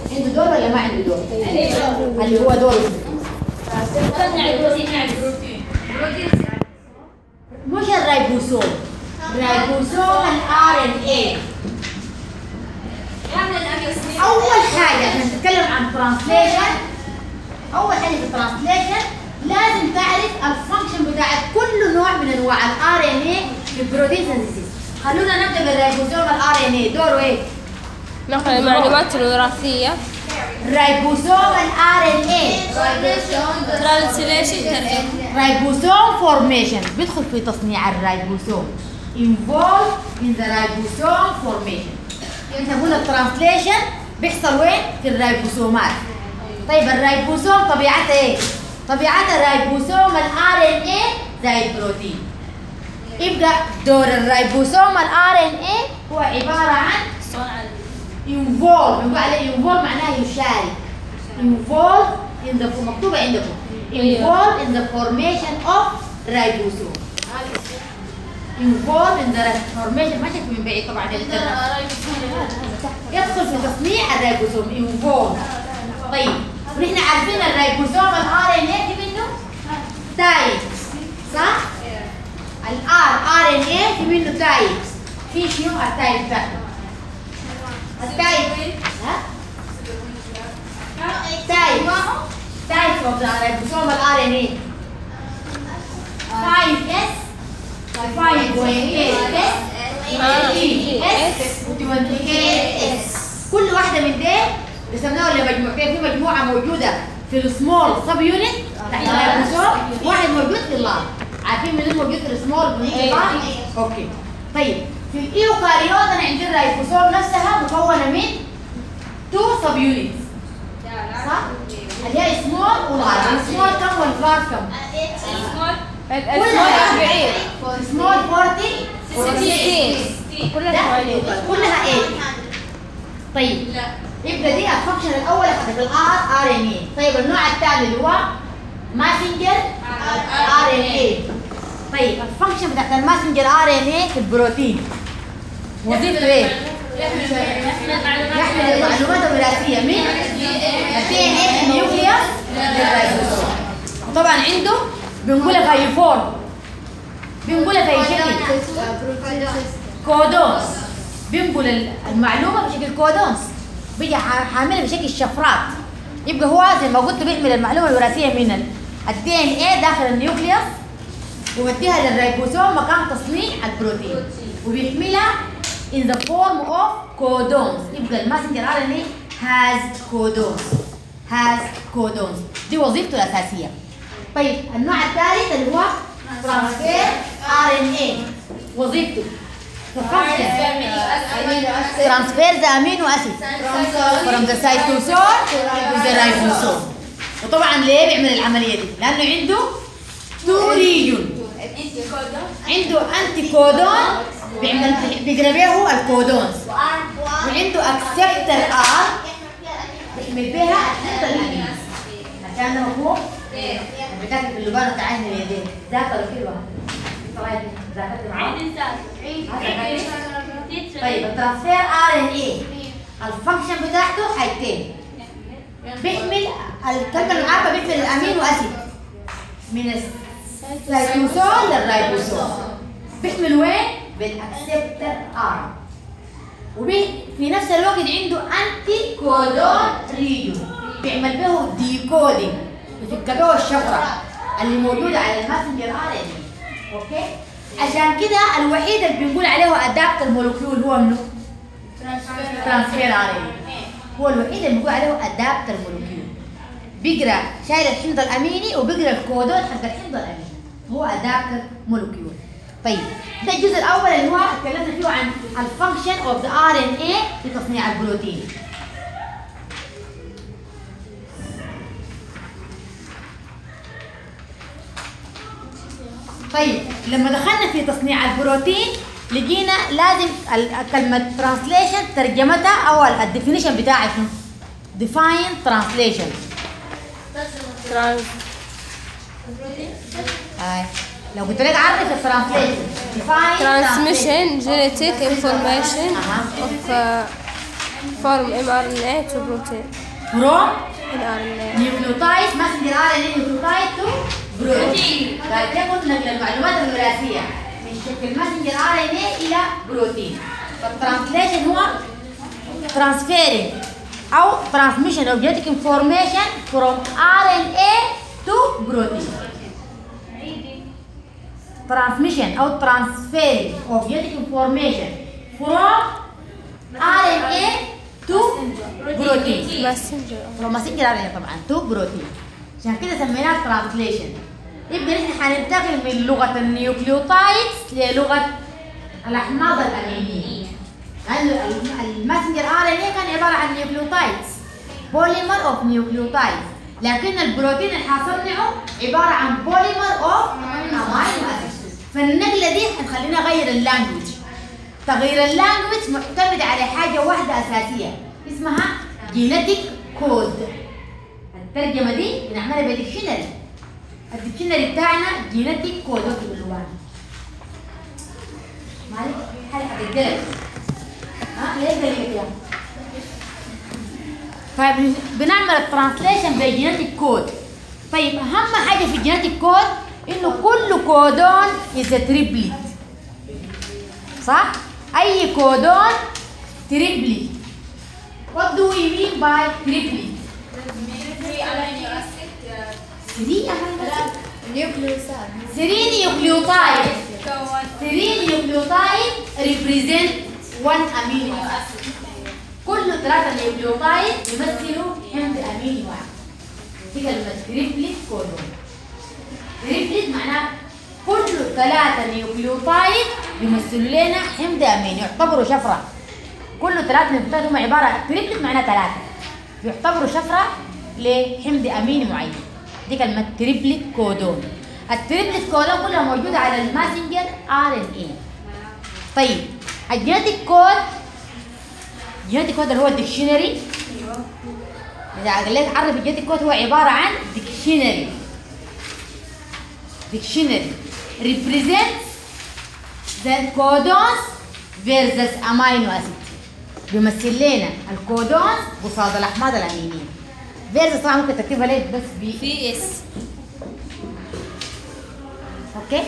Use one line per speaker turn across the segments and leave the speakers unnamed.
عنده دور ولا ما عنده دور؟ اللي هو دور
نصنع البروتين مع البروتين
مش الريبوسوم ريبوسوم الار ان اي اول حاجه عشان تتكلم عن ترانسليشن اول حاجه في الترانسليشن لازم تعرف الفانكشن بتاعت كل نوع من انواع الار ان اي في البروتين سينثيسيس خلونا نبدا بالريبوسوم الار ان اي دوره ايه؟
نقل المعلومات الوراثية
ريبوسوم الار ان اي
ترانسليشن ترجمة
ريبوسوم فورميشن بيدخل في تصنيع الريبوسوم involved in the ribosome formation احنا قلنا الترانسليشن بيحصل وين؟ في الريبوسومات طيب الريبوسوم طبيعتها ايه؟ طبيعة الريبوسوم الار ان اي زي البروتين يبقى دور الريبوسوم الار ان اي هو عبارة عن involve يقول عليه involve معناه يشارك involve in the مكتوبة عندكم involve in the formation of ribosome involve in the formation ما شفت من بعيد طبعا الانترنت يدخل في تصنيع الريبوسوم involve طيب ونحن عارفين الريبوسوم الار ان اي في منه تايب صح؟ الار ار ان اي في منه تايب في شنو التايب بتاعته التايب ها؟ تايب تايب of the ribosome RNA 5S 5.8S و 28S كل واحدة من دي قسمناها لمجموعتين في مجموعة موجودة في السمول سب يونت تحت الريبوسوم واحد موجود في اللار عارفين من موجود في السمول موجود في اللار؟ اوكي طيب في الايوكاريوت انا عندي الريبوسوم نفسها مكونة من تو سب يونتس صح؟ اللي هي سمول ولارج السمول كم واللارج كم؟ كلها
40
سمول 40
60 كلها
لا
80
كلها 8 طيب يبقى دي الفانكشن الاول حقت الار ار ان اي طيب النوع الثاني اللي هو ماسنجر ار ان اي طيب الفانكشن بتاعت الماسنجر ار ان اي في البروتين وظيفته ايه؟ يحمل المعلومات الوراثيه من الدي ان اي النيوكليوس للريبوسوم وطبعا عنده بنقولها في فورم بنقولها في شكل كودونز بينقل المعلومه بشكل كودونز بيجي ح- حاملها بشكل شفرات يبقى هو زي ما قلت بيحمل المعلومه الوراثيه من الدي ان اي داخل النيوكليوس ويوديها للريبوسوم مكان تصنيع البروتين وبيحملها in the form of codons يبقى الماسنجر ار ان اي has codons has codons دي وظيفته الاساسيه طيب النوع الثالث اللي هو ترانسفير ار ان اي وظيفته ترانسفير ذا امينو اسيد from the cytosol to the ribosome وطبعا ليه بيعمل العمليه دي؟ لانه عنده تو ريجون عنده انتي كودون بيعمل بيقرا بيه الكودونز وعنده اكسبتر ار بيحمل بيها الحته عشان ده مفهوم؟ بتاكل في اللبان وتعاين اليدين ذاكروا كده طيب ذاكرت معاه؟ طيب الترانسفير ار ان اي الفانكشن بتاعته حاجتين بيحمل الكلمه المعرفه بيحمل الامينو اسيد من السيتوسول للريبوسوم بيحمل وين؟ بالاكسبتر ار وفي نفس الوقت عنده انتي كودون ريجون بيعمل به ديكودينج بيفك به الشفره اللي موجوده على الماسنجر ار ان اوكي عشان كده الوحيد اللي بنقول عليه ادابتر مولكيول هو منو؟ ترانسفير ار ان هو الوحيد اللي بنقول عليه ادابتر مولكيول بيقرا شايل الحمض الاميني وبيقرا الكودون حق الحمض الاميني هو ادابتر مولكيول طيب ده الجزء الاول اللي هو اتكلمنا فيه عن الفانكشن اوف ذا ار ان اي في تصنيع البروتين طيب لما دخلنا في تصنيع البروتين لقينا لازم ال- كلمة ترانسليشن ترجمتها أو الديفينيشن بتاعها شنو؟ define translation
ترانس
هاي لو قلت لك عرف الترانسليشن define translation.
transmission genetic information
أها.
of uh, فورم ام ار ان اي تو بروتين
فروم
ان ار ان اي
نيوكليوتايد ماسنجر ار ان اي نيوكليوتايد تو بروتين بعد كده قلت نقل المعلومات الوراثيه من شكل ماسنجر ار ان اي الى بروتين فالترانسليشن هو transferring او transmission of genetic information from RNA to protein transmission او transferring of genetic information from RNA to protein
ماسنجر
from messenger RNA طبعا to protein عشان كده سميناه translation يبقى نحن حننتقل من لغة النيوكليوتايدز للغة الأحماض الأمينية لأن الماسنجر ار ان اي كان عبارة عن نيوكليوتايدز بوليمر اوف نيوكليوتايدز لكن البروتين اللي حصنعه عبارة عن بوليمر اوف امينو اسيد فالنقلة دي حنخلينا نغير اللانجوج تغيير اللانجوج معتمد على حاجة واحدة أساسية اسمها جينيتيك كود الترجمة دي بنعملها بالديكشنري الديكشنري بتاعنا جينيتيك كود اكتب الألوان معلش حاجة هتتقلب ها ليه قلبت يا فبنعمل الترانسليشن بالجينيتيك كود طيب اهم حاجه في الجينيتيك كود انه كل كودون از تريبلت صح اي كودون تريبلت what do we mean by triplet 3
نيوكليوسات
3 نيوكليوتايد 3 نيوكليوتايد represent 1 امينو اسيد كل ثلاثة نيوكليوتايد يمثلوا حمض اميني واحد دي كلمة تريبلت كولون تريبلت معناه كل ثلاثة نيوكليوتايد يمثلوا لنا حمض اميني يعتبروا شفرة كل ثلاثة نيوكليوتايد هم عبارة تريبلت معناه ثلاثة يعتبروا شفرة لحمض اميني معين دي كلمة تريبلت كودون التريبلت كودون كلها موجودة على الماسنجر ار ان اي طيب الجينيتيك كود الجينيتيك كود اللي هو الديكشنري اذا قلت عرف الجينيتيك كود هو عباره عن ديكشنري ديكشنري represents the codons versus amino acid بيمثل لنا الكودونز قصاد الاحماض الامينيه versus طبعا ممكن تكتبها ليه بس ب
في اس
اوكي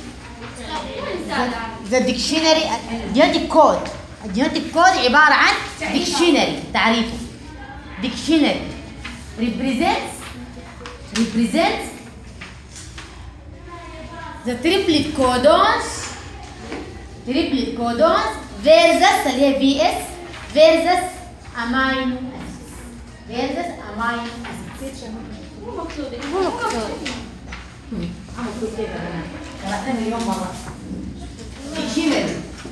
ذا ديكشنري الجينيتيك كود الجينيتيك كود عباره عن ديكشنري تعريفه ديكشنري represents represents the triplet codons triplet codons versus اللي هي في اس versus amino acids versus amino acids
مو مكتوب
عم مكتوب كيف يا جماعه قرأناها اليوم مرة ديكشنري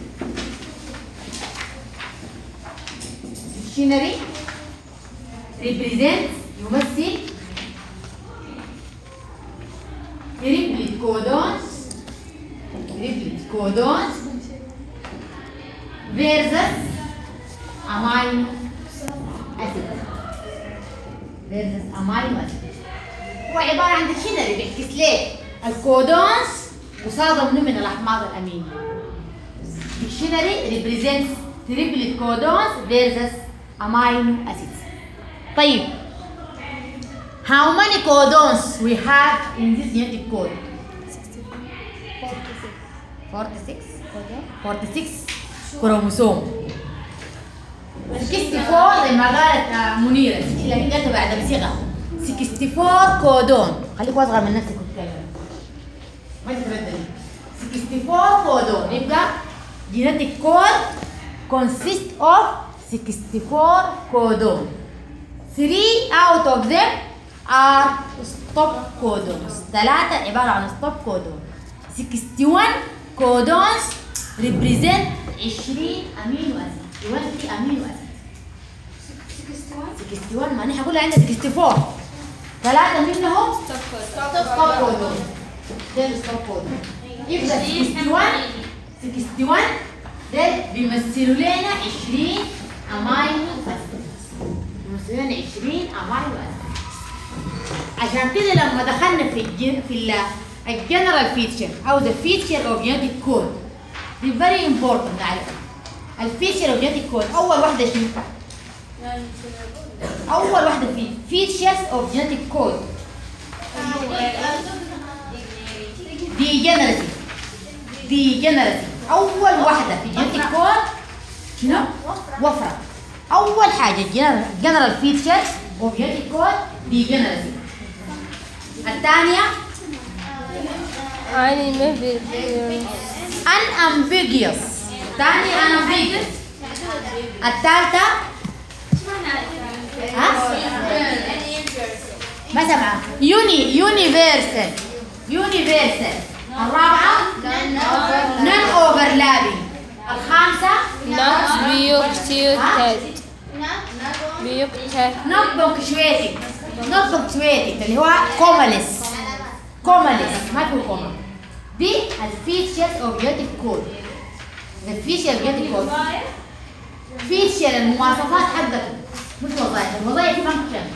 ديكشنري represent يمثل triplet codons triplet codons versus amino acid versus amino acid هو عبارة عن ديكشنري بيحكي ليه الكودونز قصادهم نوع من الأحماض الأمينية ديكشنري represents triplet codons versus amino acids طيب how many codons we have in this genetic code 46 46 كروموسوم 64 زي ما قالت آه، منيرة لكن قالتها بعد بصيغة 64 كودون خليك اصغر من نفسك وتتكلم ما تترددي 64 كودون يبقى genetic code consists of 64 كودون 3 out of them are stop codons ثلاثة عبارة عن stop codon 61 codons represent 20 امينو اسيد 20 امينو اسيد 61 ما نحن حقول عندنا 64 ثلاثة منهم ستوب كودون ده الستوب كودون يبقى 61 61 ده بيمثلوا لنا 20 امينو اسيد بيمثلوا لنا 20 امينو اسيد عشان كده لما دخلنا في الجن في ال الجنرال فيتشر او ذا فيتشر اوف جينيتيك كود دي فيري امبورتنت نعرفها الفيتشر اوف جينيتيك كود اول واحده شنو؟ اول واحده في features of genetic code degeneracy degeneracy اول واحده في genetic code شنو وفره اول حاجه general- general features of genetic code degeneracy الثانيه
animal
unambiguous الثانيه unambiguous الثالثه ها ما سمعت يوني يونيفرسال يونيفرسال الرابعه نون اوفرلابينج الخامسه
not buctated buctated
نوت بونكشويتنج نوت بونكشويتنج اللي هو كوماليس كوماليس ما في كوما دي الفيتشرز اوف جينيتك كود الفيتشر اوف جينيتك كود فيتشر المواصفات حقته مش وظائف الوظائف فانكشن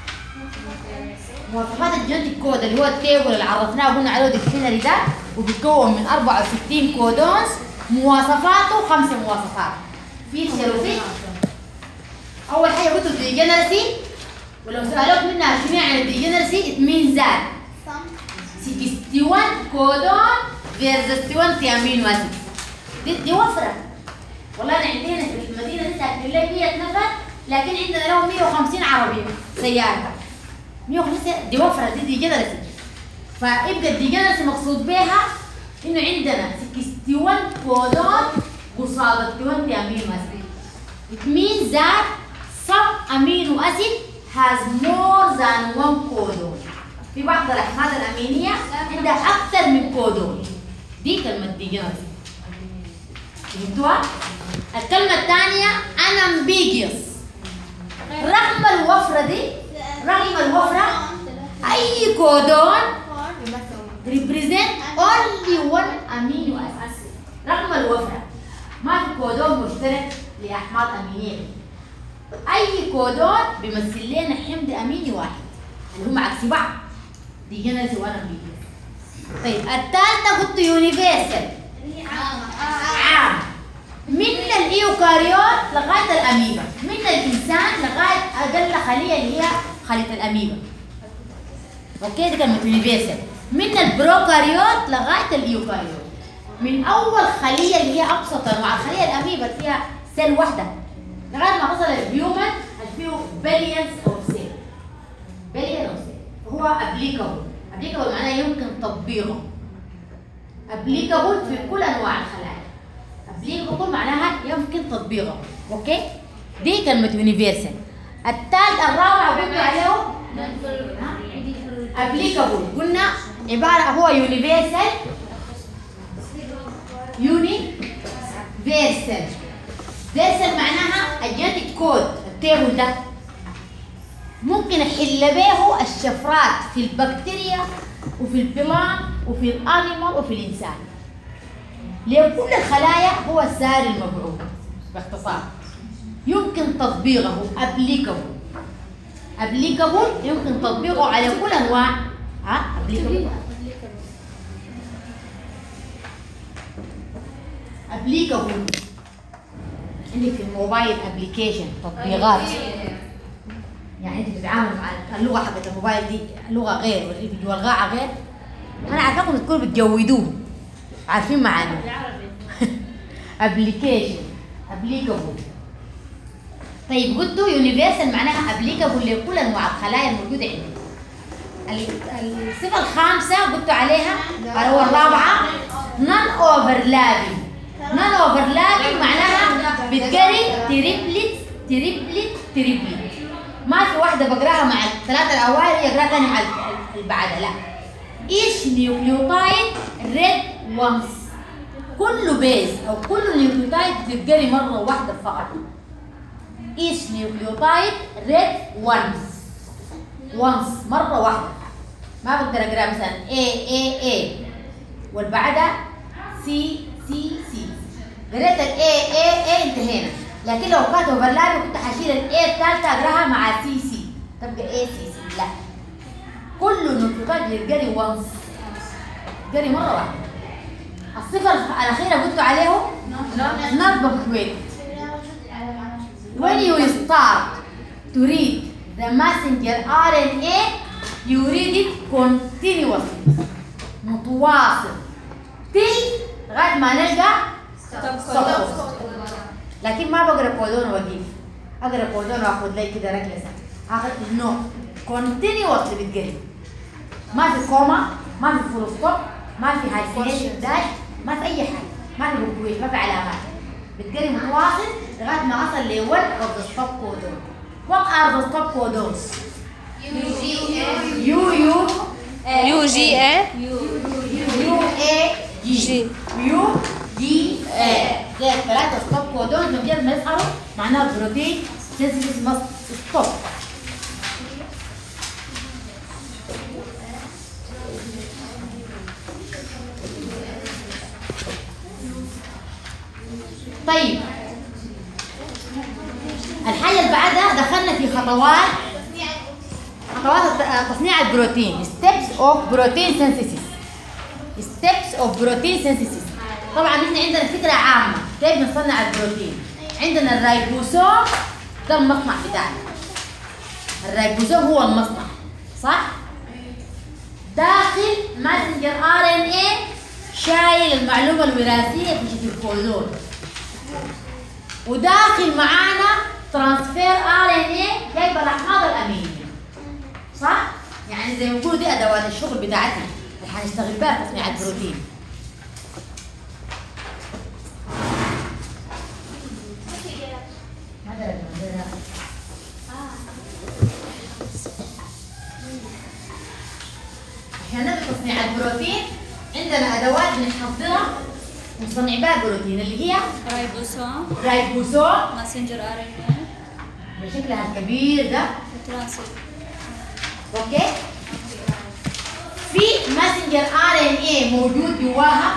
مواصفات الجينيتك كود اللي هو التيبل اللي عرفناه وقلنا عليه ديكشنري ده وبيتكون من 64 كودونز مواصفاته خمسه مواصفات فيتشر وفيتشر اول حاجه قلت الديجنرسي ولو سالوك منها شنو يعني الديجنرسي it means that 61 كودون versus 20 امينو اسيد دي, دي وفره والله انا عندنا في المدينه دي ساكنين لي 100 نفر لكن عندنا لهم 150 عربي سياره 150 سيارة. دي وفره دي ديجنرسي فيبقى الديجنرسي مقصود بها انه عندنا 61 كودون قصاد ال 20 امينو اسيد It means that some amino acid has more than one codon. في بعض الأحماض الأمينية عندها أكثر من كودون. دي كلمة ديجنرسي. فهمتوها؟ الكلمة الثانية unambiguous. رغم الوفرة دي رغم الوفرة أي كودون represent only one amino acid. رغم الوفرة ما في كودون مشترك لأحماض أمينية أي كودون بيمثل لنا حمض أميني واحد اللي هم عكس بعض دي جنرسي وأنا بيجي طيب الثالثة قلت يونيفرسال عام من الإيوكاريوت لغاية الأميبا من الإنسان لغاية أقل خلية اللي هي خلية الأميبا أوكي دي كلمة يونيفرسال من البروكاريوت لغاية الإيوكاريوت من أول خلية اللي هي أبسط أنواع الخلية الأميبا اللي فيها سيل واحدة لغاية ما تصل الهيومن اللي فيه بليونز أو سيل بليون أو سيل هو أبليكابل أبليكابل معناه يمكن تطبيقه أبليكابل في كل أنواع الخلايا أبليكابل معناها يمكن تطبيقه أوكي دي كلمة يونيفرسال الثالث الرابع قلت عليه ابليكابل قلنا عباره هو يونيفرسال يوني فيرسال فيرسال معناها الجينيتك كود التيبل ده ممكن احل به الشفرات في البكتيريا وفي البلان وفي الانيمال وفي الانسان لكل الخلايا هو السائل المبعوث باختصار يمكن تطبيقه ابليكابل ابليكابل يمكن تطبيقه على كل انواع ها ابليكابل ابليكابل عندك في الموبايل ابلكيشن تطبيقات يعني انت بتتعامل مع اللغه حقت الموبايل دي لغه غير واللي والغاعه غير انا عارفاكم تكونوا بتجودوه عارفين معانا ابلكيشن ابليكابل طيب قلتوا يونيفرسال معناها ابليكابل لكل انواع الخلايا الموجوده عندنا ال- الصفه الخامسه قلتوا عليها اللي هو الرابعه نون اوفرلابينج نون اوفرلابينج معناها بتقري تريبلت تريبلت تريبلت ما في واحده بقراها مع الثلاثه الاوائل يقراها ثاني مع ال- اللي بعدها لا ايش نيوكليوتايد ريد وانس كل بيز او كل نيوكليوتايد بتتقري مره واحده فقط each nucleotide read once once مرة واحدة ما بقدر اقرا مثلا A A A واللي بعدها C C C قريت ال A A A انتهينا لكن لو كانت اوفرلاب كنت حشيل ال A الثالثة اقراها مع C C تبقى A C C لا كل نيوكليوتايد يتقري once يتقري مرة واحدة الصفة الأخيرة قلت عليه not punctuated when you start تريد the messenger RNA يريد it continuously متواصل till لغايه ما نلقى stop لكن ما بقرا كودون واقف اقرا كودون واخذ لي كده ركله ساعة. اخذ نو continuously بتقري ما في كوما ما في فول ستوب ما في هايفينيشن داش ما في اي حاجه ما في بكويت ما في علامات بتقري متواصل لغايه ما اصل ل one of the stop codon what are the stop codons U U
يو جي اي
U A G
G.
U G A ده ثلاثة ستوب كودون مجرد ما يظهروا معناها البروتين سينسيس ماست ستوب طيب الحاجة اللي بعدها دخلنا في خطوات خطوات الت- تصنيع البروتين steps of protein synthesis steps of protein synthesis طبعا احنا عندنا فكرة عامة كيف نصنع البروتين عندنا الرايبوسوم ده المصنع بتاعنا الرايبوسوم هو المصنع صح؟ داخل ماسنجر ار ان اي شايل المعلومة الوراثية في شكل كودون وداخل معانا ترانسفير ار ان اي جايب الاحماض الامينية صح؟ يعني زي ما بيقولوا دي ادوات الشغل بتاعتنا اللي حنشتغل بها في تصنيع البروتين هذا هذا احنا في تصنيع البروتين عندنا ادوات بنحضرها ونصنع بها البروتين اللي هي
رايبوسوم
رايبوسوم
ماسنجر ار ان اي
بشكلها الكبير ده
ترانسفير
اوكي في ماسنجر ار ان اي موجود جواها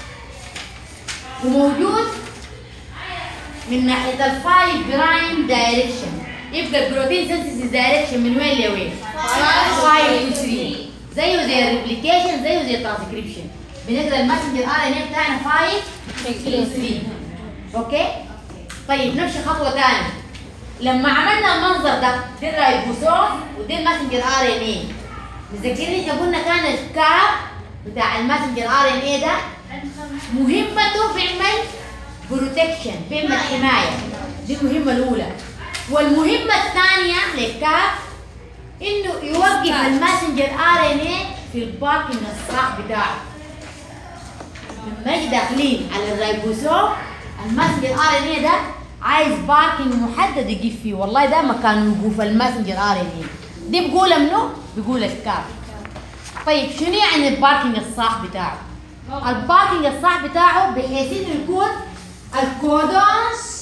وموجود من ناحيه الفايف برايم دايركشن يبقى البروتين سينثيسيس دايركشن من وين لوين؟ 5 تو 3 زيه زي الريبليكيشن زيه زي الترانسكريبشن بنقرا الماسنجر ار ان اي بتاعنا 5 تو 3 اوكي؟ طيب نمشي خطوه ثانيه لما عملنا المنظر ده دي الرايبوسوم ودي الماسنجر ار ان اي متذكرين احنا قلنا كان الكاب بتاع الماسنجر ار ان اي ده مهمته بيعمل بروتكشن بيعمل حمايه دي المهمه الاولى والمهمه الثانيه للكاب انه يوقف الماسنجر ار ان اي في الباركنج الصح بتاعه لما يجي داخلين على الرايبوسوم الماسنجر ار ان اي ده عايز باركنج محدد يقف فيه والله ده مكان وقوف الماسنجر ار ان اي دي بقول منه بيقول الكاب طيب شنو يعني الباركنج الصح بتاعه الباركنج الصح بتاعه بحيث انه يكون الكودونز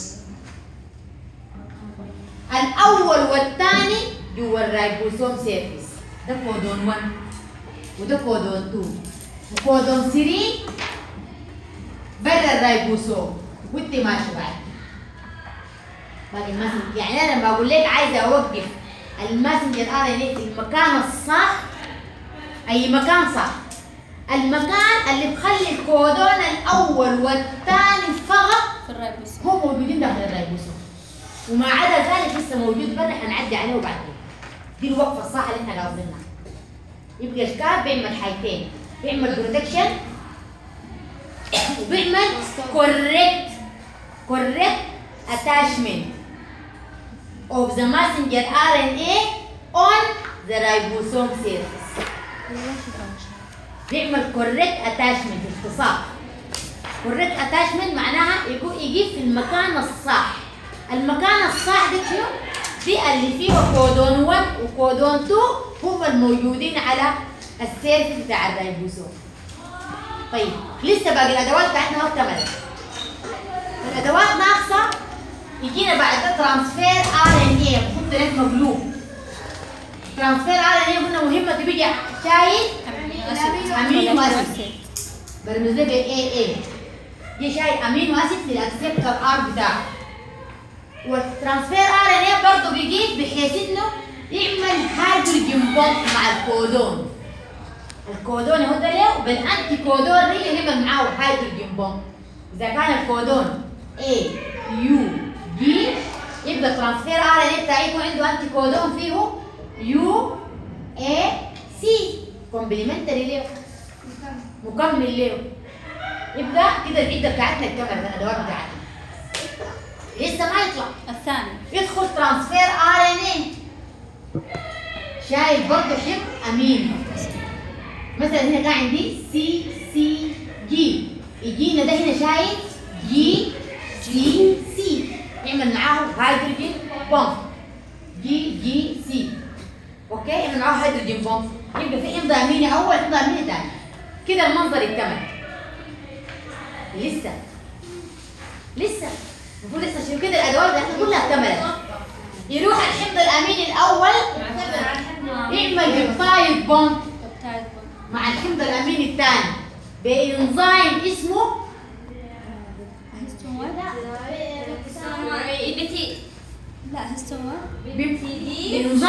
الاول والثاني جوا الرايبوسوم سيرفيس ده كودون 1 وده كودون 2 وكودون 3 برا الرايبوسوم وانت ماشي بعد باقي الماسنجر يعني انا لما اقول لك عايزه اوقف الماسنجر ار ان في المكان الصح اي مكان صح المكان اللي بخلي الكودون الاول والثاني فقط
في الرايبوسوم
هم موجودين داخل الرايبوسوم وما عدا ذلك لسه موجود برا حنعدي عليه وبعدين دي الوقفه الصح اللي احنا قاصدينها يبقى الكاب بيعمل حاجتين بيعمل بروتكشن وبيعمل كوريكت كوريكت attachment of the messenger RNA on the ribosome surface بيعمل correct attachment اختصار correct attachment معناها يكون يجي في المكان الصح المكان الصح ده شنو؟ دي اللي فيه كودون 1 وكودون 2 هم الموجودين على السيرفس بتاع الريبوسوم طيب لسه باقي الادوات بتاعتنا ما اكتملت الادوات ناقصه يجينا بعد ده ترانسفير ار ان اي المفروض هناك مقلوب ترانسفير ار ان اي قلنا مهمته بيجي شايل امينو اسيد برمز له اي اي دي شايل امينو اسيد في الاكسبتر ار بتاعه والترانسفير ار ان اي برضه بيجي بحيث انه يعمل هيدروجين بوند مع الكودون الكودون يهد له وبالانتي كودون دي يعمل معاه هيدروجين بوند اذا كان الكودون A U D يبقى ترانسفير ار ان اي بتاعي يكون عنده انتي كودون فيه يو اي سي كومبلمنتري ليه مكمل ليه يبقى كده العده بتاعتنا اكتملت الادوات بتاعتنا لسه ما يطلع
الثاني
يدخل ترانسفير ار ان اي شايف برضه حفظ امين مثلا هنا كان عندي سي سي جي يجينا ده هنا شايف جي سي سي يعمل معاه هيدروجين بومب جي جي سي اوكي يعمل معاه هيدروجين بومب يبقى في امضاء اميني اول امضاء اميني ثاني كده المنظر اكتمل لسه لسه المفروض لسه عشان كده الادوات بتاعتنا كلها اكتملت يروح الحمض الاميني الاول يعمل بيبتايد بوند مع الحمض الاميني الثاني بانزيم اسمه
بتي لا هستومر
بانزيم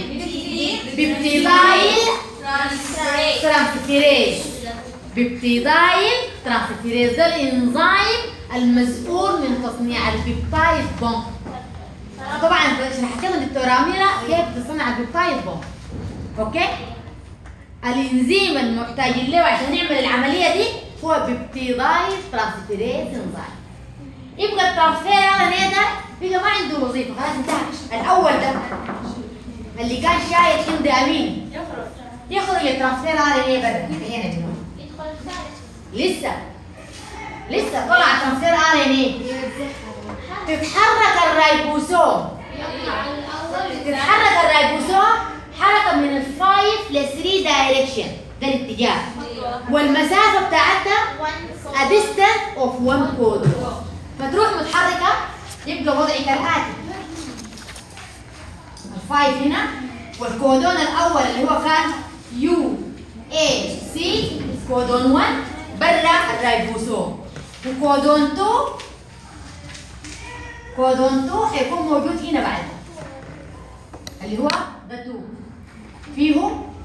بيبتيدايل ترانسفيريز بيبتيدايل ترانسفيريز ده الانزيم المسؤول من تصنيع البيبتايد بوند طبعا شرحت لنا الدكتوره اميره كيف تصنع البيبتايد بوند اوكي الانزيم المحتاج له عشان نعمل العمليه دي هو بيبتيدايل ترانسفيريز انزيم يبقى الترانسفير هذا ده بقى ما عنده وظيفه خلاص انتهى الاول ده اللي كان شايل حمض امين يخرج الترانسفير ار ان اي برا هنا جنوب لسه لسه طلع ترانسفير ار ان اي تتحرك الرايبوسوم تتحرك الرايبوسوم حركه من الفايف ل 3 دايركشن ده الاتجاه والمسافه بتاعتها a distance of one code فتروح متحركه يبقى وضعي كالاتي الفايف هنا والكودون الاول اللي هو كان يو اي سي كودون 1 برا الرايبوسوم وكودون 2 كودون 2 هيكون موجود هنا بعد اللي هو ده 2 فيه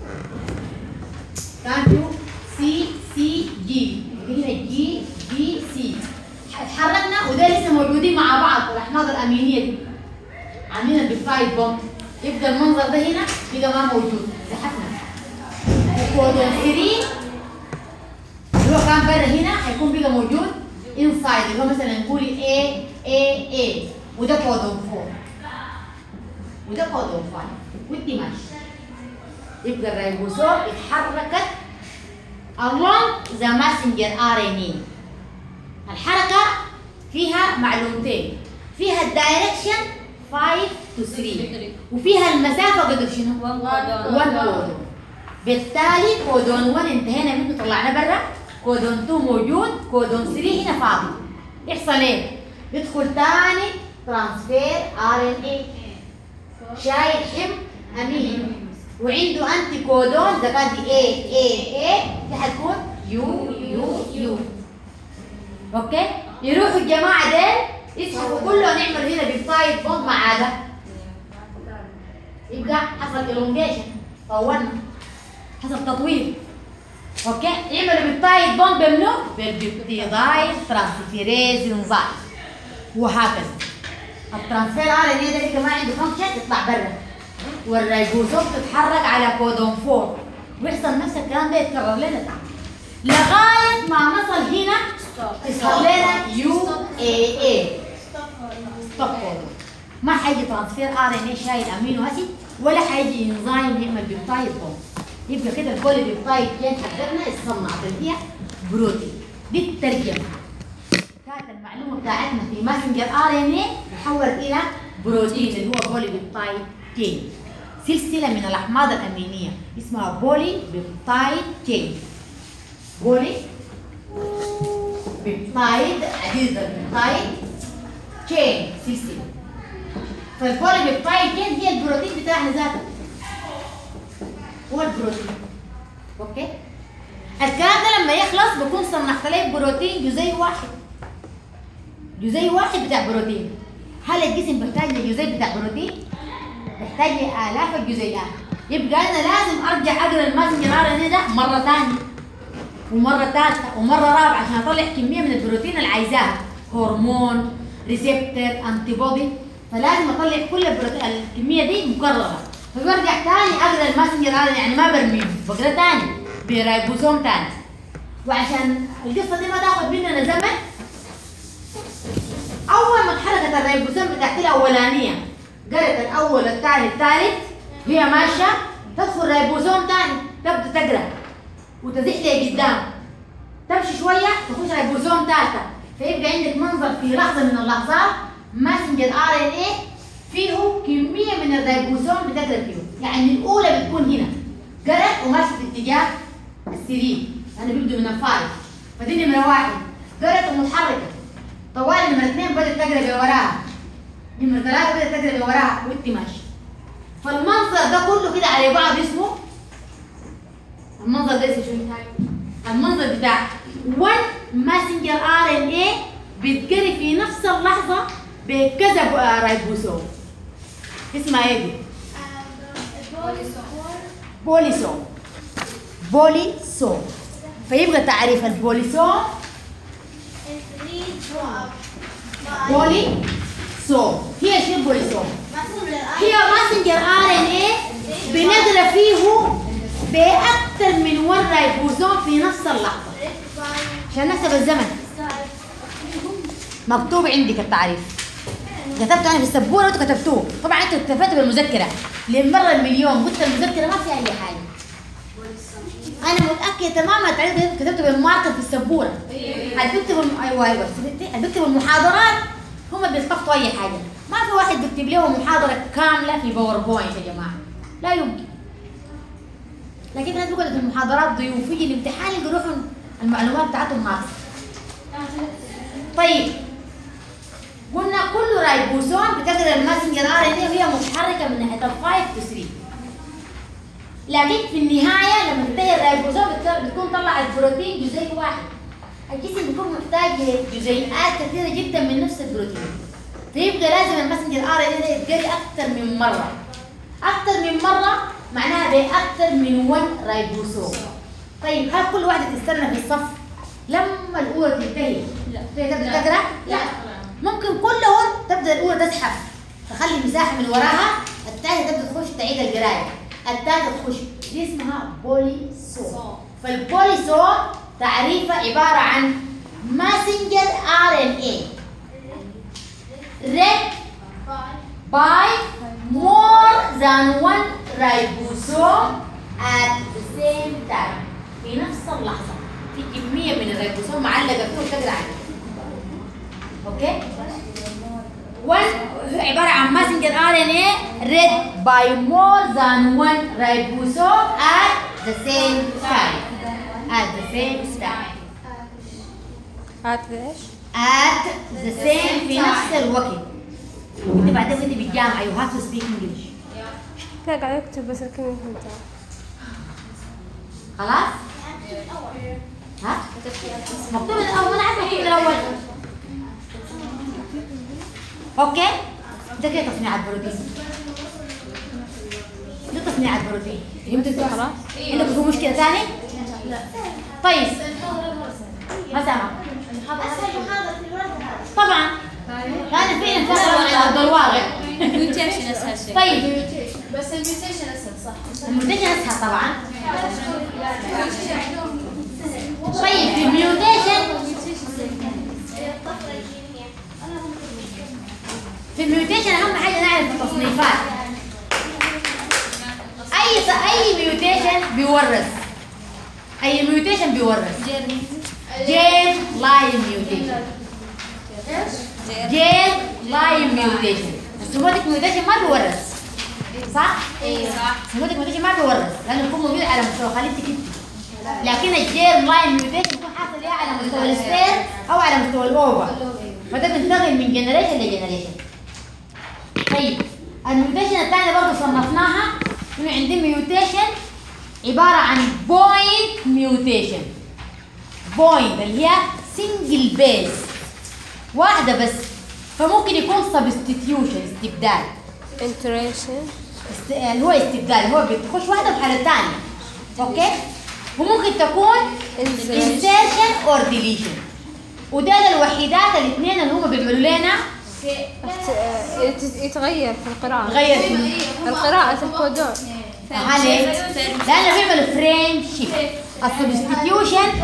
كان فيه سي سي جي هنا جي جي سي اتحركنا وده لسه موجودين مع بعض الاحماض الامينيه دي عاملين البيبتايد بومب يبقى المنظر ده هنا بقى ما موجود زحفنا وكودون 3 اللي هو كان برا هنا هيكون بقى موجود انسايد اللي هو مثلا نقول A A A وده كودون 4 وده كودون 5 ودي ماشي يبقى الريبوسوم اتحركت along the messenger RNA الحركة فيها معلومتين فيها الدايركشن 5 to 3 وفيها المسافة قدر شنو؟ 1 كودون بالتالي كودون 1 انتهينا منه طلعنا برا كودون 2 موجود كودون 3 هنا فاضي يحصل ايه؟ يدخل تاني ترانسفير ار ان اي شايل حمض امين وعنده انتي كودون اذا كان دي اي اي اي دي حتكون يو يو يو اوكي يروحوا الجماعه ديل يسحبوا كله نعمل هنا بيبتايد بوند مع ده يبقى حصل الونجيشن طولنا حصل تطوير اوكي يعملوا بيبتايد بوند بمنو بالبيبتيدايد ترانسفيريز انزيم وهكذا الترانسفير ار ان اي ده ما عنده فانكشن يطلع برا والريبوسوم تتحرك على كودون 4 ويحصل نفس الكلام ده يتكرر لنا تحت لغايه ما نصل هنا يصير لنا يو اي اي ستوب كودون ما حيجي ترانسفير ار ان اي شايل امينو اسيد ولا حيجي انزيم يعمل بيبتايد بوند يبقى كده البولي بيبتايد كين حقتنا يصنع فيها بروتين دي الترجمه كانت المعلومه بتاعتنا في ماسنجر ار ان اي تحولت الى بروتين اللي هو بولي بيبتايد تشين سلسله من الاحماض الامينيه اسمها بولي بيبتايد تشين بولي بيبتايد عديد البيبتايد تشين سلسله فالبولي بيبتايد تشين هي البروتين بتاعنا ذاته هو البروتين اوكي الكلام ده لما يخلص بكون صنعت لك بروتين جزيء واحد جزيء واحد بتاع بروتين هل الجسم بيحتاج لجزيء بتاع بروتين؟ بيحتاج لالاف الجزيئات يبقى انا لازم ارجع اقرا الماسنجر ار ان ده مره ثانيه ومره ثالثه ومره رابعه عشان اطلع كميه من البروتين اللي عايزاها هرمون ريسبتور انتي بودي فلازم اطلع كل البروت- الكميه دي مكرره فبرجع تاني اقرا الماسنجر ار يعني ما برميه بقرا تاني برايبوسوم تاني وعشان القصه دي ما تاخذ مننا زمن اول ما اتحركت الريبوسوم بتاعت الاولانيه قرأت الاول الثاني الثالث هي ماشيه تدخل ريبوسوم ثاني تبدا تقرا وتزيح لقدام تمشي شويه تخش ريبوسوم ثالثه فيبقى عندك منظر في لحظه من اللحظات ماسنجر ار ان اي فيه كميه من الريبوسوم بتقرا فيه يعني الاولى بتكون هنا قرأت وماشي في اتجاه السرير انا بيبدو من الفارق فدي نمره واحد قرأت ومتحركه طوال نمرة اثنين بدأت تقرا بوراها نمرة ثلاثة بدأت تقرا بوراها وانت ماشي فالمنظر ده كله كده على بعض اسمه المنظر ده اسمه شو؟ المنظر بتاع 1 ماسنجر ار ان اي بيتقري في نفس اللحظة بكذا ب- رايبوسوم اسمها ايه دي؟ بوليسوم بوليسوم فيبقى تعريف البوليسوم بوليسوم هي شو البوليسوم؟ هي ماسنجر ار ان اي بنقرا فيه باكثر من 1 رايبوسوم في نفس اللحظه عشان نحسب الزمن مكتوب عندك التعريف كتبته انا في السبوره وانتوا كتبتوه طبعا انتوا اكتفيتوا بالمذكره للمره المليون قلت المذكره ما فيها اي حاجه انا متاكده تماما التعريف ده كتبته بالماركر في السبوره اللي بيكتبوا الم- ايوه ايوه اللي بيكتبوا المحاضرات هم بيلتقطوا اي حاجه ما في واحد بيكتب لهم محاضره كامله في باوربوينت يا جماعه لا يمكن لكن الناس بيقعدوا في المحاضرات ضيوف يجي الامتحان يلقوا روحهم المعلومات بتاعتهم ناقصه طيب قلنا كل رايبوسوم بتقدر الماسنجر ار ان وهي متحركه من ناحيه ال 5 تو 3 لكن في النهايه لما تنتهي الرايبوسوم بت- بتكون طلعت بروتين جزيء واحد الجسم بيكون محتاج لجزيئات كثيره جدا من نفس البروتين فيبقى لازم الماسنجر ار ان ده يتقري اكثر من مره اكثر من مره معناها باكثر من 1 رايبوسوم طيب هل كل واحده تستنى في الصف لما الاولى تنتهي
لا.
تبدا تقرا لا ممكن كلهم تبدا الاولى تزحف تخلي مساحه من وراها الثانيه تبدا تخش تعيد القرايه الثالثه تخش دي اسمها بوليسوم فالبوليسوم تعريفه عباره عن ماسنجر ار ان اي read by more than one ribosome at the same time في نفس اللحظة في كمية من الريبوسوم معلقة فيه وتقرا عليه اوكي one عبارة عن messenger RNA read by more than one ribosome at the same time at the same time
هات ايش؟
at the same في نفس الوقت انت بعدين وانت بالجامعة you have to speak English
لا قاعد اكتب بس الكلمة فهمتها
خلاص؟ ها؟ مكتوب من الأول أنا عارفة مكتوب من الأول أوكي؟ ده كده تصنيع البروتين ده تصنيع البروتين فهمت انت خلاص؟ عندك في مشكلة ثاني؟ لا طيب ما سامع طبعا هذا فعلا فعلا على ارض الواقع
ميوتيشن اسهل شيء
طيب
بس الميوتيشن اسهل صح
الميوتيشن اسهل طبعا طيب في الميوتيشن في الميوتيشن اهم حاجه نعرف التصنيفات اي اي ميوتيشن بيورث اي ميوتيشن بيورث جين لاين ميوتيشن جين لاين ميوتيشن السوماتيك ميوتيشن ما بيورث صح؟
اي صح
السوماتيك ميوتيشن ما بيورث لانه بيكون موجود على مستوى خليتك انت لكن الجير لاين ميوتيشن بيكون حاصل يا على مستوى السبير او على مستوى الاوفر فده بينتقل من جنريشن لجنريشن طيب الميوتيشن الثانيه برضه صنفناها انه عندي ميوتيشن عباره عن بوينت ميوتيشن بوينت اللي هي سنجل بيز واحده بس فممكن يكون سبستيتيوشن استبدال
انتريشن
است- اللي هو استبدال هو بتخش واحده بحاله ثانيه اوكي وممكن تكون insertion or deletion وده الوحيدات الاثنين اللي هم بيعملوا لنا
يت- يتغير في القراءة
غير شنو؟
القراءة الكودون
عليه لانه بيعمل فريم شيفت السبستيتيوشن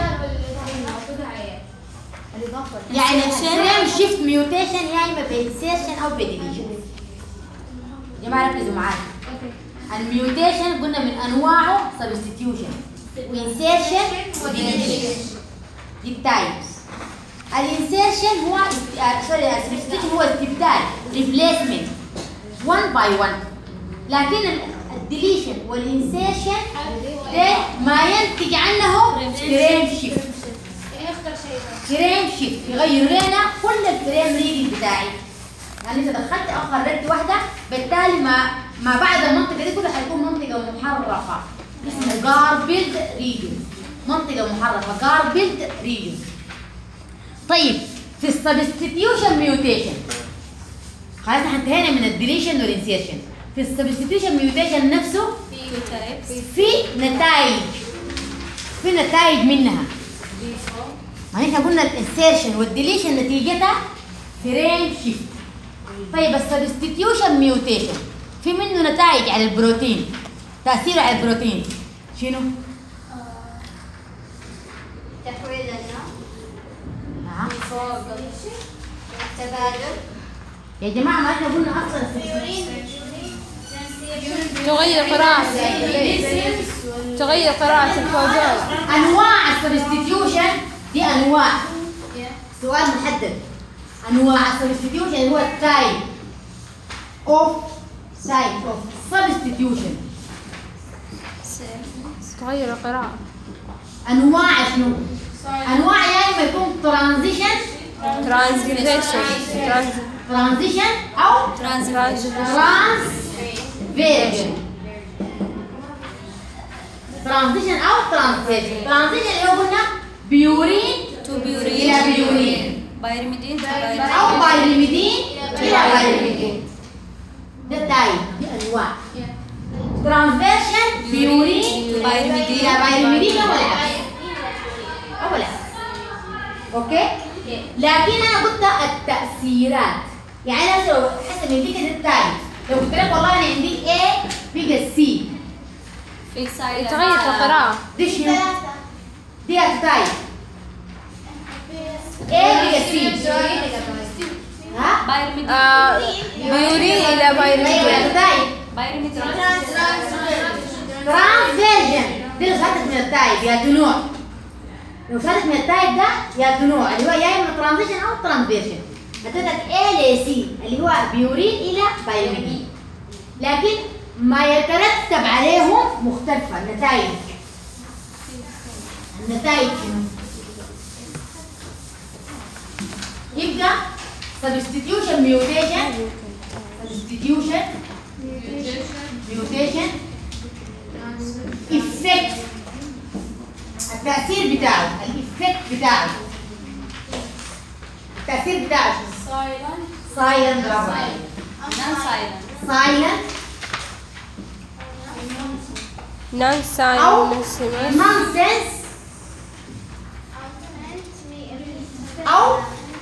يعني فريم شيفت ميوتيشن يا اما بانسيرشن او بديليشن يا جماعه ركزوا معايا الميوتيشن قلنا من انواعه سبستيتيوشن وانسيرشن وديليشن دي التايبس الانسيرشن هو است- آه، سوري السبستيتيوشن هو استبدال ريبليسمنت 1 باي 1 لكن الديليشن والانسيرشن ده ما ينتج عنه فريم شيفت فريم شيفت يغير لنا كل الفريم ريدنج بتاعي يعني انت دخلت او خرجت واحده بالتالي ما ما بعد المنطقه دي كلها حيكون منطقه محرفه اسمه جاربلد ريجن منطقه محرفه جاربلد ريجن طيب في السبستيتيوشن ميوتيشن خلاص احنا انتهينا من الديليشن والانسيرشن في السبستيتيوشن ميوتيشن نفسه
Two types.
في نتائج في نتائج منها ما احنا قلنا الانسيرشن والديليشن نتيجتها فريم شيفت طيب السبستيتيوشن ميوتيشن في منه نتائج على البروتين تاثيره على البروتين شنو؟
تحويل النوع
نعم
تبادل
يا جماعه ما احنا قلنا اصلا
تغير قراءة تغير قراءة الكودون
انواع السبستيتيوشن دي انواع سؤال محدد انواع السبستيتيوشن هو التايب اوف سايت اوف سبستيتيوشن
تغير القراءة
انواع شنو؟ انواع يا اما يكون ترانزيشن
ترانزليشن
ترانزيشن او
ترانزليشن
ترانس فيرجن ترانزيشن او ترانسفيرجن ترانزيشن اللي هو قلنا بيورين
To purine.
إلى بيورين.
Pyrimidine to pyrimidine.
او بايرميدين الى بايرميدين ده تايب دي انواع ترانسفيرشن بيورين
بايرميدين.
الى بايرميدين او العكس او العكس اوكي لكن انا قلت التاثيرات يعني انا لو حسب من دي كده التايب لو قلت لك والله انا عندي A بقى C
في silent.
يتغير في القراءة
دي شنو؟ دي التايب A بقى C ها؟
Pyrimidine.
آه، بيورين إلى
ايوه
بايرميدين
التايب
Pyrimidine.
ترانسفيرجن دي لو فاتت من التايب يا نوع لو فاتت من التايب ده يا نوع اللي هو يا اما ترانزيشن او ترانسفيرجن هتبقى A ل C اللي هو بيورين الى بايرميدين لكن ما يترتب عليهم مختلفة النتائج النتائج شنو؟ يبقى substitution mutation substitution mutation effect التأثير بتاعه الإفكت بتاعه التأثير بتاعه silent برافو عليك
Non-silent.
silent
نون
أو
ساينسيمس
nonsense أو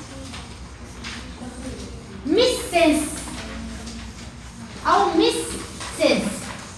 miss sense أو miss sense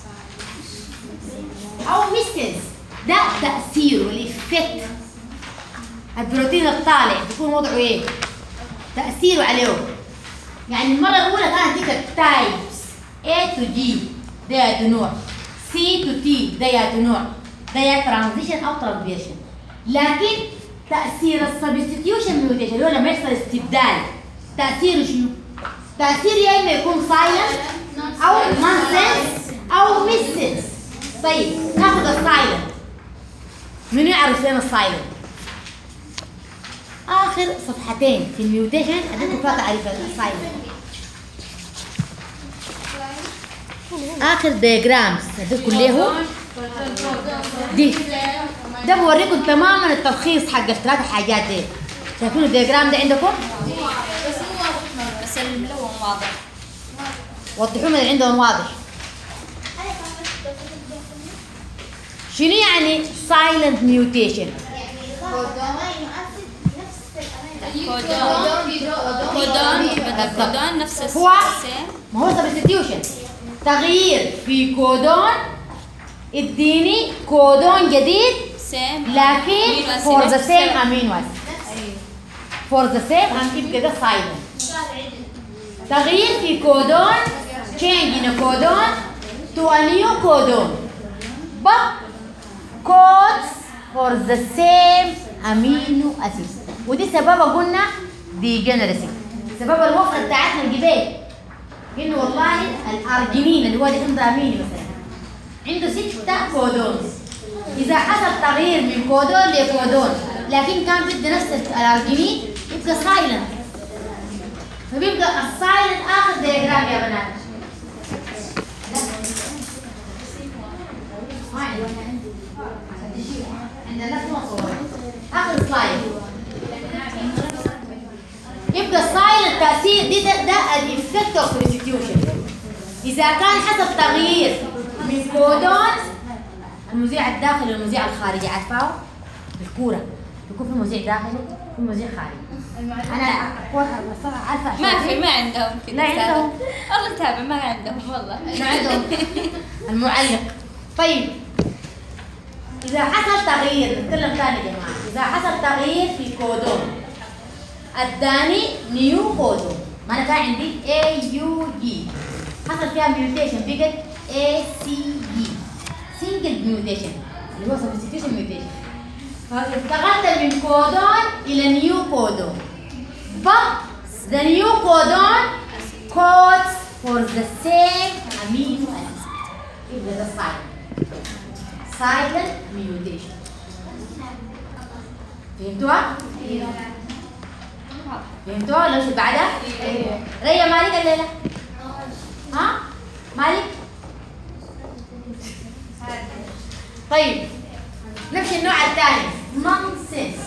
أو miss sense ده تأثيره الإفكت البروتين الطالع بيكون وضعه إيه؟ تأثيره عليه يعني المرة الأولى كانت ديك التايبس A to G ده يا نوع C to T ده يا نوع ده يا ترانزيشن أو ترانزيشن لكن تأثير السبستيوشن ميوتيشن اللي هو لما يحصل استبدال تأثيره شنو؟ تأثير يا إما يكون سايلنت أو نونسنس أو ميسنس طيب ناخذ السايلنت منو يعرف لنا السايلنت؟ اخر صفحتين في الميوتيشن اديكم فيها تعريف السايلنت اخر دياجرامز اديكم ليه دي ده بوريكم تماما التلخيص حق الثلاث حاجات دي شايفين الدياجرام ده عندكم
بس الملون واضح.
وضحوا من اللي عندهم واضح شنو يعني silent mutation
كودون كودون بدل كودون نفس الس-
هو
السيم
ما هو سبستيوشن تغيير في كودون اديني كودون جديد
سيم
لكن فور ذا سيم امينو اسيد فور ذا سيم امينو كده سايلنت تغيير في كودون change in a codon to a new codon but codes for the same amino acid ودي سببها قلنا degeneracy سبب الوفرة بتاعتنا الجبال انه والله الارجينين اللي هو الانضاميني مثلا عنده ستة كودونز إذا حصل تغيير من كودون لكودون لكن كان بده نفس الأرجينين يبقى سايلنت فبيبقى السايلنت آخر دياجرام يا بنات لا. ما عندي. عندنا نفس ما صورت. آخر سلايد يبقى السايلنت تأثير دي ده, ده الإفكت أوف ريستيوشن إذا كان حصل تغيير من كودون المذيع الداخلي والمذيع الخارجي عارفاه الكورة بيكون في مذيع داخلي وفي مذيع خارجي أنا أكون- الصراحة عارفة
ما
أشوف.
في ما عندهم كذا
لا عندهم.
والله نتابع ما عندهم والله
ما عندهم المعلق طيب إذا حصل تغيير نتكلم ثاني يا جماعة إذا حصل تغيير في كودون اداني نيو كودون ما انا كان عندي اي يو جي حصل فيها ميوتيشن بقت اي سي جي سنجل ميوتيشن اللي هو سبستيوشن ميوتيشن فانتقلت من كودون الى نيو كودون but the new codon codes for the same amino acid يبقى ده silent silent mutation فهمتوها؟ فهمتوها ولا مش بعدها؟ ايوه ريا مالك الليلة؟ ها؟ مالك؟ طيب نمشي النوع الثاني nonsense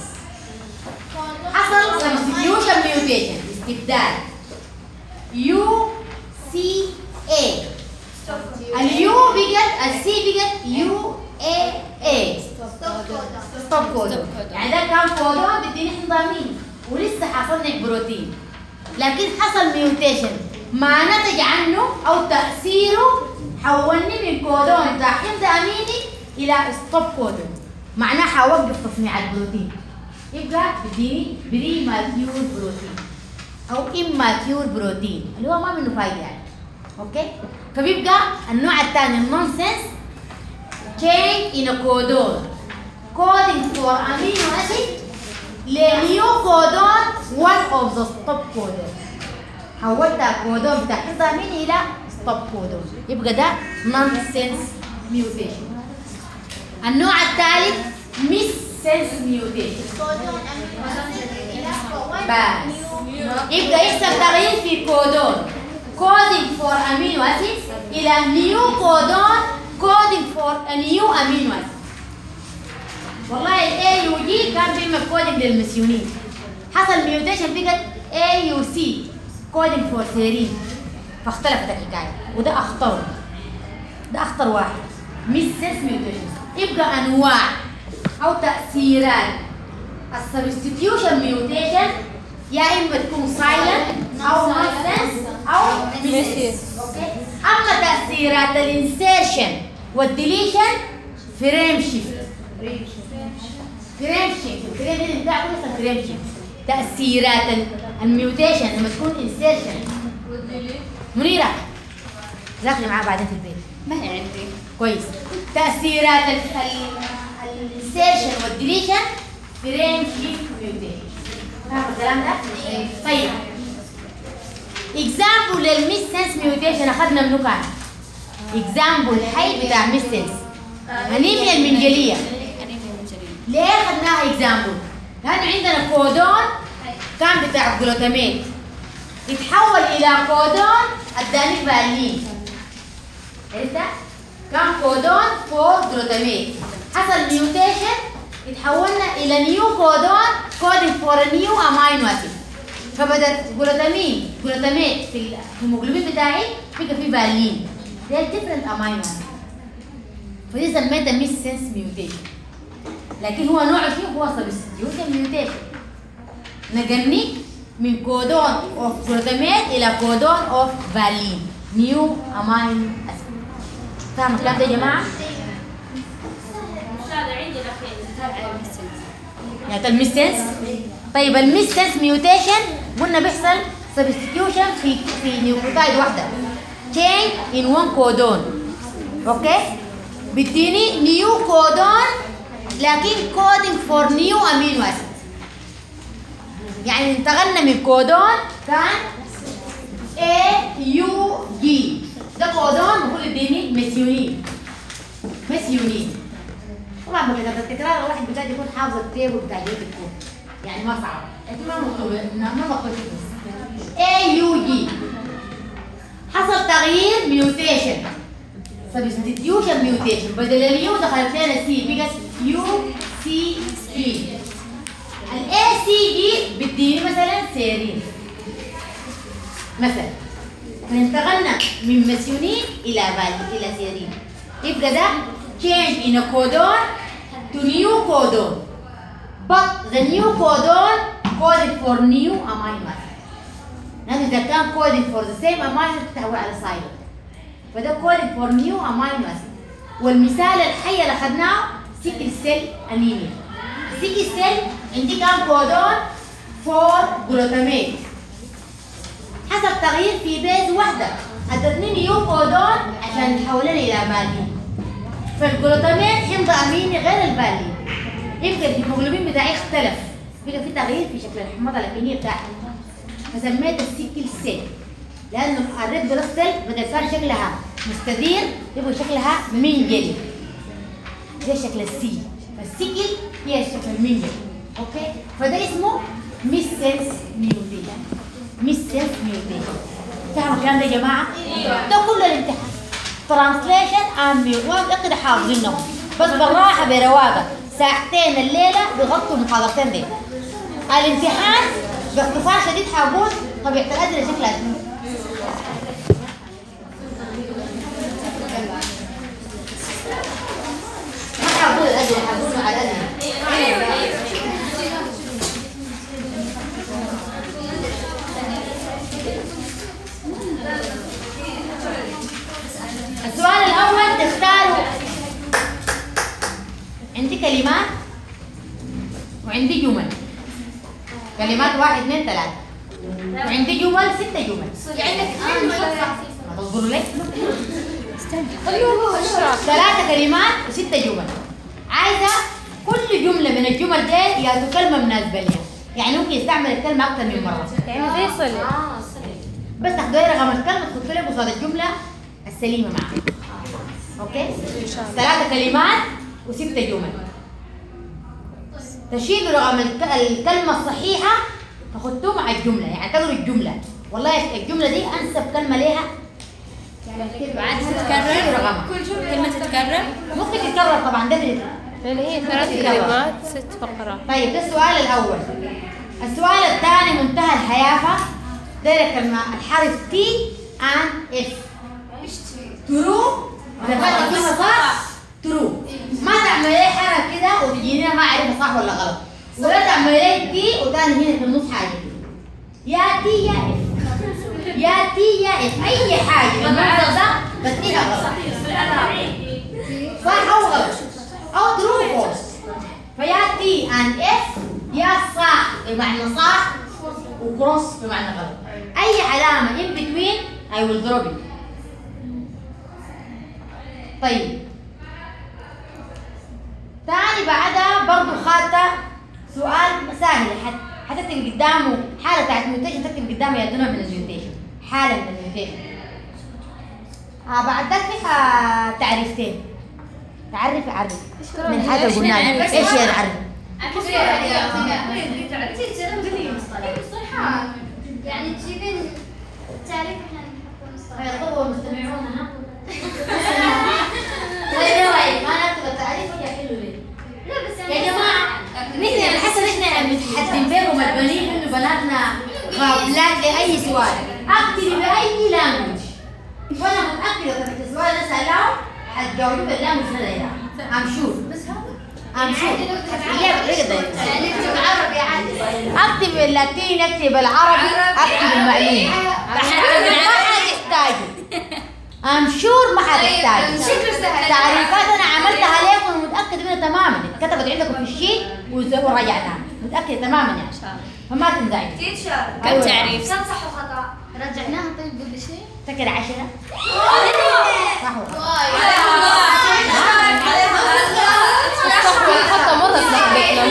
حصل substitution mutation استبدال يو سي اي اليو بقت السي بقت يو اي اي ستوب كودون يعني ده كان كودون بديني حمضامين ولسه حصلنا بروتين لكن حصل ميوتيشن ما نتج عنه او تاثيره حولني من كودون بتاع حمض اميني الى ستوب كودون معناه حوقف تصنيع البروتين يبقى بديني بري ماتيور بروتين او اماتيور بروتين اللي هو ما منه فايده يعني اوكي فبيبقى النوع الثاني النونسنس change in a codon coding for amino acid لنيو كودون one of the stop codon حولتها كودون بتاع حفظ اميني الى stop كودون يبقى ده nonsense mutation النوع الثالث miss sense mutation بس يبقى يحصل تغيير في كودون coding for amino acids الى new codon coding for a new amino acid والله الاي يو جي كان بيعمل كودنج للمسيونين حصل ميوتيشن بقت اي يو سي كودنج فور سيرين فاختلفت الحكايه وده اخطر ده اخطر واحد مش سيس ميوتيشن يبقى انواع او تاثيرات السبستيوشن ميوتيشن يا اما تكون سايلنت او نونسنس او ميسيس اوكي اما تاثيرات الانسيرشن والديليشن فريم شيفت فريم شيفت الفريم اللي بتاع كل اسمه فريم شيفت تاثيرات ال- الميوتيشن لما تكون انسيرشن منيره ذاكري معاه بعدين في البيت
ما هي عندي
كويس تاثيرات الانسيرشن والديليشن فريم شيفت ميوتيشن فاهم الكلام ده؟ طيب اكزامبل للميس سنس ميوتيشن اخذنا منو كان؟ اكزامبل حي بتاع ميس سنس انيميا المنجليه
أنيميا مجرية
ليه اخذناها اكزامبل؟ لانه عندنا كودون كان بتاع جلوتاميت يتحول الى كودون اداني فالين عرفت؟ كان كودون فور جلوتاميت حصل ميوتيشن يتحولنا الى نيو كودون كودين فور نيو امينو اسيد فبدت جلوتامين جلوتاميت في الهيموجلوبين بتاعي بقى في فالين ده ديفرنت امينو اسيد فدي سميتها ميس سنس ميوتيشن لكن هو نوع فيه هو سبستيوشن ميوتيشن نقلني من كودون اوف جلوتاميت الى كودون اوف فالين نيو امين اسيد فاهم الكلام ده يا جماعه؟ يعني الميستنس طيب الميستنس ميوتيشن قلنا بيحصل سبستيوشن في في نيوكليوتايد واحده change in one codon اوكي بيديني نيو كودون لكن كودينج فور نيو امينو اسيد يعني انتقلنا من كودون كان A U G ده كودون المفروض يديني ميثيونين ميثيونين طبعا بكثرة التكرار الواحد بجد يكون حافظ التيبل بتاع جيت الكود يعني ما صعب انت ما مطلوب ما مطلوب A U G حصل تغيير ميوتيشن سبستيتيوشن ميوتيشن بدل اليو دخلت لنا سي بقت يو سي جي الاي سي جي بتديني مثلا سيرين مثلا فانتقلنا من مسيونين الى فالي الى سيرين يبقى ده change in a codon to new codon but the new codon coded for new amino acid لأنه إذا كان coding for the same amino acid بتحول على silent فده coding for new amino acid والمثال الحي اللي أخذناه سيكل سيل أنيميا السيكل سيل عندي كان كودون فور جلوتاميت حصل تغيير في بيز واحدة أدتني نيو كودون عشان تحولني إلى فالين فالجلوتاميت حمض أميني غير الفالين يمكن الهيموجلوبين بتاعي اختلف بقى في تغيير في شكل الحمضة الأمينية بتاعتي فسميت السيكل سيل لانه الريد بلس سيل بدل كان شكلها مستدير يبقى شكلها منجلي زي شكل السي فالسيكل هي شكل المنجل اوكي فده اسمه ميسنس ميوتيشن ميسنس ميوتيشن فاهموا الكلام ده يا جماعه؟ ده كله الامتحان ترانسليشن اند ميوت كده حافظينهم بس بالراحه برواقه ساعتين الليله بيغطوا المحاضرتين دي الامتحان باختصار شديد حقول طبيعة الأسئلة شكلها شنو؟ ما حقول الأسئلة حقول مع الأسئلة السؤال الأول تختاروا عندي كلمات وعندي جمل كلمات واحد اثنين ثلاثة وعندي جمل ستة جمل
عندك اثنين
ما تصبروا ليه؟ ثلاثة كلمات وستة جمل عايزة كل جملة من الجمل دي يا كلمة مناسبة لها يعني ممكن يستعمل الكلمة أكثر من مرة
يعني زي صلة
اه صحيح
بس تاخدوا رقم الكلمة تحطوا لك قصاد الجملة السليمة معاها أوكي؟ ثلاثة كلمات وستة جمل تشيلوا رقم الك- الكلمة الصحيحة تحطوه مع الجملة يعني تقروا الجملة والله الجملة دي أنسب كلمة لها
بعد
شيلوا
تتكرر
رقمها
كلمة تتكرر
ممكن تتكرر طبعا ده في-
لأن هي ثلاث كلمات ست فقرات
طيب ده السؤال الأول السؤال الثاني منتهى الحيافة ده كلمة الحرف تي and اف ترو إذا كانت الكلمة صح ترو ما تعمل لي حرف كده وتجيني أنا ما أعرفها صح ولا غلط ولا تعمل لي تي وتاني هنا في النص حاجة يا تي يا اف يا تي يا اف أي حاجة من المنظر ده بديها غلط صح أو غلط أو ترو فولس فيا تي اند اف يا صح بمعنى صح وكروس بمعنى غلط اي علامه ان بتوين اي ويل دروب ات طيب تاني بعدها برضو خاطة سؤال سهل حت حتكتب قدامه حالة بتاعت ميوتيشن تكتب قدامه يا نوع من الميوتيشن حالة من الميوتيشن آه بعد ذاك في آه تعريفتين تعرف عرف من حاجة قلنا ايش هي العرف؟
مصطلحات يعني تجيبين تعريف احنا نحط مصطلحات
فيطلبوا المستمعون ها؟ ايه رايك؟ ما نكتب التعريف ولا حلو ليه؟
لا بس يعني
يا جماعة نحن على حسب احنا متحدين بيه ومدبنين انه بناتنا غافلات لأي سؤال اكتبي بأي لانجوج وانا متأكدة طب السؤال ده سألاه حتجاوبيه باللانجوج هذا يا ام شور بس هذا ام شور ليه بطريقه
يعني اكتب عربي عادي
اكتب اللاتيني اكتب العربي اكتب المعلومه ما حتحتاجه ام شور ما حتحتاجه
شكله سهل
تعريفات انا عملتها لكم ومتاكد منها تماما اتكتبت عندكم في الشيت وز- وراجعناها متاكده تماما يعني فما تنزعجوا
تيتشر
أيوة.
كم تعريف؟
كم صح وخطا؟
رجعناها طيب قبل شيء
تكر عشرة صح ولا
الخطة مرة تلخبطنا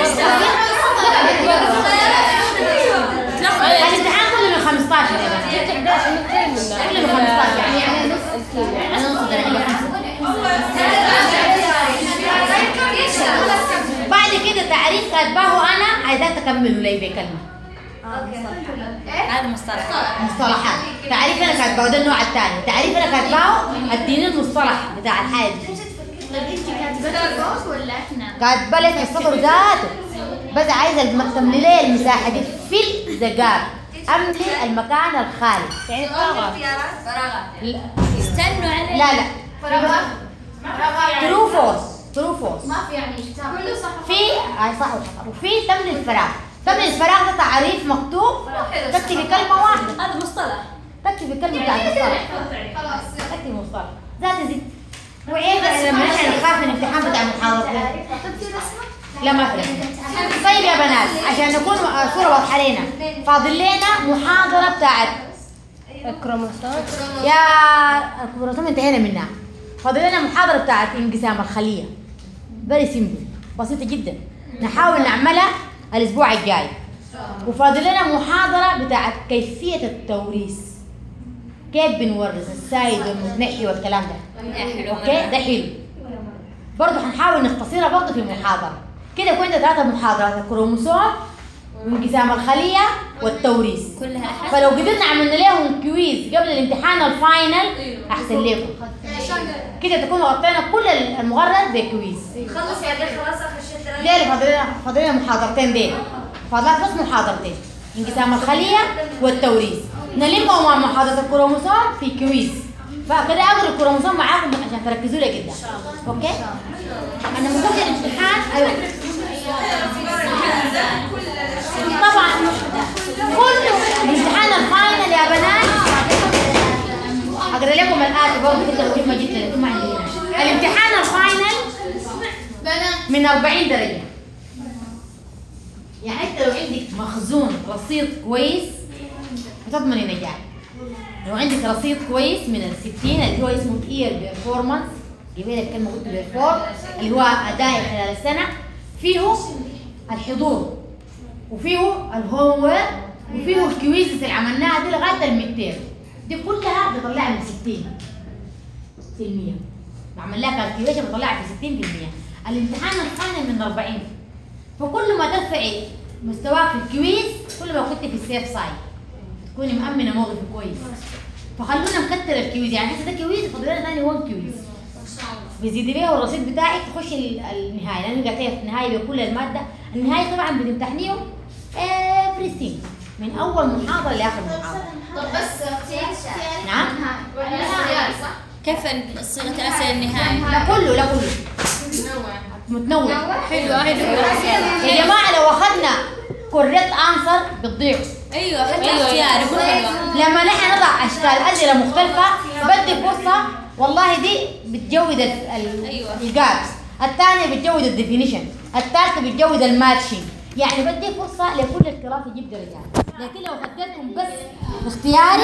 مرة
الامتحان كله من 15 يا بنات كله من 15 يعني
يعني نص الكيلو
انا نص درجه بعد كده تعريف كاتباه انا عايزاك تكملوا لي بكلمه
هذا مصطلح
مصطلحات تعريف انا كاتباه ده النوع الثاني تعريف انا كاتباه اديني المصطلح بتاع الحاجه دي
طيب انت كاتبتها فوق ولا احنا؟
كاتبه لك السطر ذاته بس عايزه الم- تملي لي المساحه دي في الزجاج املي المكان الخالي يعني فراغ لا
استنوا عليه
لا لا
فراغات
ترو فورس ترو فورس
ما في يعني كتاب كله صح
في اي صح وخطا وفي تملي الفراغ تملي الفراغ ده تعريف مكتوب تكتبي كلمه واحده
هذا مصطلح
تكتبي كلمه بتاعت المصطلح
خلاص
تكتبي مصطلح ذات زد وعيب لما نحن نخاف من الامتحان بتاع المحاضره
طب في رسمة؟
لا ما في طيب يا بنات عشان نكون الصورة واضحة علينا فاضل لنا محاضرة بتاعت
الكروموسوم
يا الكروموسوم انتهينا منها فاضل لنا محاضرة بتاعت انقسام الخلية فيري سيمبل بسيطة جدا نحاول نعملها الأسبوع الجاي وفاضل لنا محاضرة بتاعت كيفية التوريث كيف بنورث السايد والمتنحي والكلام ده
حلو
اوكي ده حلو برضه هنحاول نختصرها برضه في محاضرة كده كنت ثلاثة محاضرات الكروموسوم وانقسام الخلية والتوريث
كلها أحد
فلو قدرنا عملنا لهم كويز قبل الامتحان الفاينل احسن لكم كده تكونوا غطينا كل المغرر بكويز
خلص يعني خلاص اخر شيء
ليه فاضل لنا فاضل لنا محاضرتين دي فاضلات بس محاضرتين انقسام الخلية والتوريث نلمهم مع محاضرة الكروموسوم في كويز فكده اقرا الكروموسوم معاكم عشان تركزوا لي جدا اوكي انا مسجل الامتحان ايوه طبعا كله الامتحان الفاينل يا بنات اقرا لكم الاتي برضه كده مهمه جدا انتم ما عندنا الامتحان الفاينل
بنات
من 40 درجة يعني انت لو عندك مخزون رصيد كويس هتضمني نجاح لو عندك رصيد كويس من ال 60 اللي هو اسمه اير بيرفورمانس جيبي لك كلمة قلت بيرفور اللي هو ادائي خلال السنة فيه الحضور وفيه الهوم وير وفيه الكويزز اللي عملناها دي لغاية ال 200 دي كلها بطلعها من 60 في المية بعمل لها كالكيوليشن بطلعها في 60% الامتحان الفاينل من 40 فكل ما ترفعي مستواك في الكويز كل ما كنت في السيف سايد تكوني مأمنة موقف كويس فخلونا نكتر الكويز يعني هسه ده كويز فاضل لنا ثاني 1 كويز بيزيد بيها الرصيد بتاعك تخش ال- النهايه لان قلت لك النهايه بكل الماده النهايه طبعا بتمتحنيهم everything من اول محاضره لاخر محاضره
طب بس تيتشر
نعم.
النهاية صح؟
كيف صيغة الأسئلة النهائية؟
لا كله لا كله متنوع
حلو حلو
يا جماعه لو اخذنا كوريكت انسر بتضيع
أيوه حتى
أيوة،
اختياري مو حلوة
لما نحن نضع اشكال اسئله مختلفه بدي فرصه والله دي بتجود ال- ال-
أيوة.
الجابس الثانيه بتجود الديفينيشن الثالثه بتجود الماتشنج يعني بدي فرصه لكل الكلاس يجيب درجات لكن لو خدتكم بس اختياري